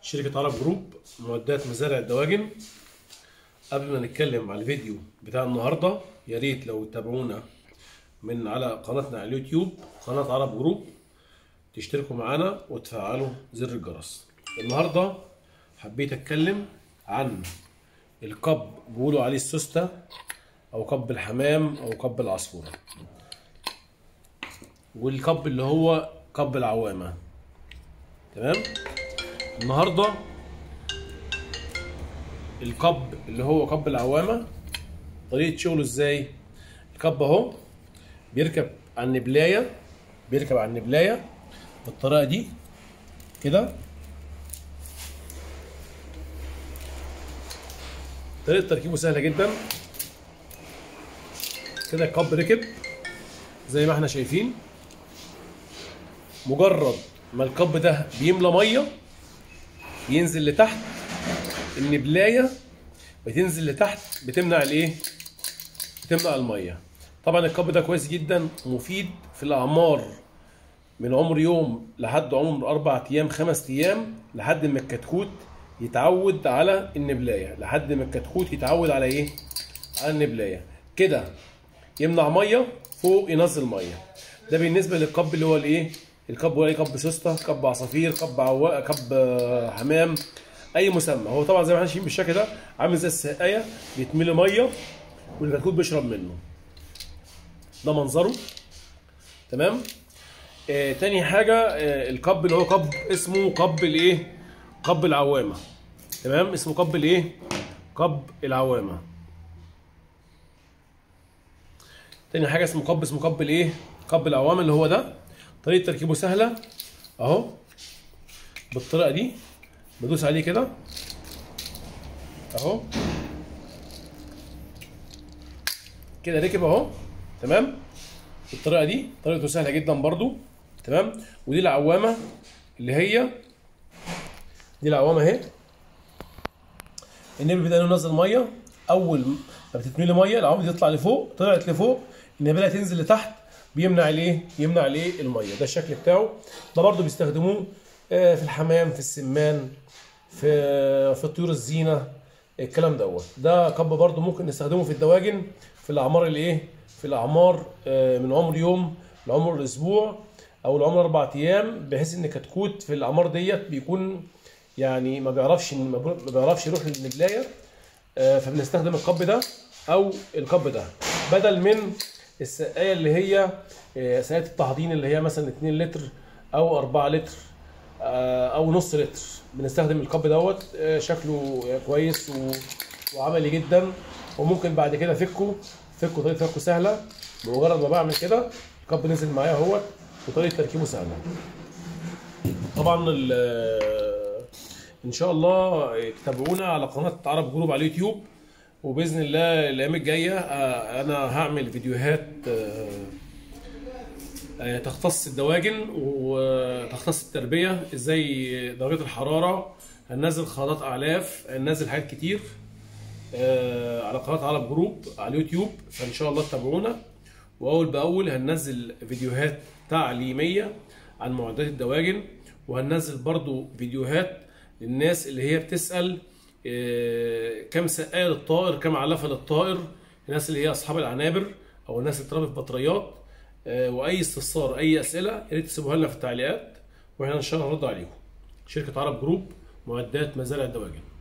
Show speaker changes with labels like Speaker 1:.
Speaker 1: شركة عرب جروب معدات مزارع الدواجن قبل ما نتكلم على الفيديو بتاع النهارده يا ريت لو تتابعونا من على قناتنا على اليوتيوب قناة عرب جروب تشتركوا معانا وتفعلوا زر الجرس النهارده حبيت اتكلم عن القب بيقولوا عليه السوسته او قب الحمام او قب العصفوره والقب اللي هو قب العوامه تمام النهارده القب اللي هو قب العوامه طريقه شغله ازاي القب اهو بيركب على النبلايه بيركب على النبلايه بالطريقه دي كده طريقه تركيبه سهله جدا كده القب ركب زي ما احنا شايفين مجرد ما القب ده بيملى ميه ينزل لتحت النبلايه بتنزل لتحت بتمنع الايه بتمنع الميه طبعا القب ده كويس جدا مفيد في الاعمار من عمر يوم لحد عمر اربع ايام خمس ايام لحد ما الكتكوت يتعود على النبلايه لحد ما الكتكوت يتعود على ايه على النبلايه كده يمنع ميه فوق ينزل ميه ده بالنسبه للقب اللي هو الايه القب هو ايه قب سوسته قب عصافير قب عوا قب حمام اي مسمى هو طبعا زي ما احنا شايفين بالشكل ده عامل زي السقايه بيتملي ميه والكتكوت بيشرب منه ده منظره تمام آه تاني حاجه آه القب اللي هو قب اسمه قب الايه قب العوامه تمام اسمه قب الايه قب العوامه تاني حاجه اسمه قب اسمه قب الايه قب العوامه اللي هو ده طريقه تركيبه سهله اهو بالطريقه دي بدوس عليه كده اهو كده ركب اهو تمام بالطريقه دي طريقته سهله جدا برضو تمام ودي العوامه اللي هي دي العوامه اهي النبي بدا ينزل ميه اول ما بتتملي ميه العوامه دي تطلع لفوق طلعت لفوق النبي تنزل لتحت بيمنع الايه يمنع الايه الميه ده الشكل بتاعه ده برضو بيستخدموه في الحمام في السمان في في طيور الزينه الكلام دوت ده قب برضو ممكن نستخدمه في الدواجن في الاعمار الايه في الاعمار من عمر يوم لعمر اسبوع او لعمر اربع ايام بحيث ان كتكوت في الاعمار ديت بيكون يعني ما بيعرفش ما بيعرفش يروح للنبلايه فبنستخدم القب ده او القب ده بدل من السقايه اللي هي سقايه التحضين اللي هي مثلا 2 لتر او 4 لتر او نص لتر بنستخدم القب دوت شكله كويس وعملي جدا وممكن بعد كده فكه فكه طريقه فكه سهله بمجرد ما بعمل كده القب نزل معايا اهوت وطريقه تركيبه سهله طبعا ان شاء الله تابعونا على قناه عرب جروب على اليوتيوب وباذن الله الايام الجايه انا هعمل فيديوهات تختص الدواجن وتختص التربيه ازاي درجه الحراره هننزل خرائط اعلاف هننزل حاجات كتير على قناه عرب جروب على اليوتيوب فان شاء الله تتابعونا واول باول هننزل فيديوهات تعليميه عن معدات الدواجن وهننزل برضو فيديوهات للناس اللي هي بتسال كم سقايه للطائر كم علفه للطائر الناس اللي هي اصحاب العنابر او الناس اللي بتربي في بطاريات واي استفسار اي اسئله يا ريت تسيبوها لنا في التعليقات واحنا ان شاء الله نرد عليهم شركه عرب جروب معدات مزارع الدواجن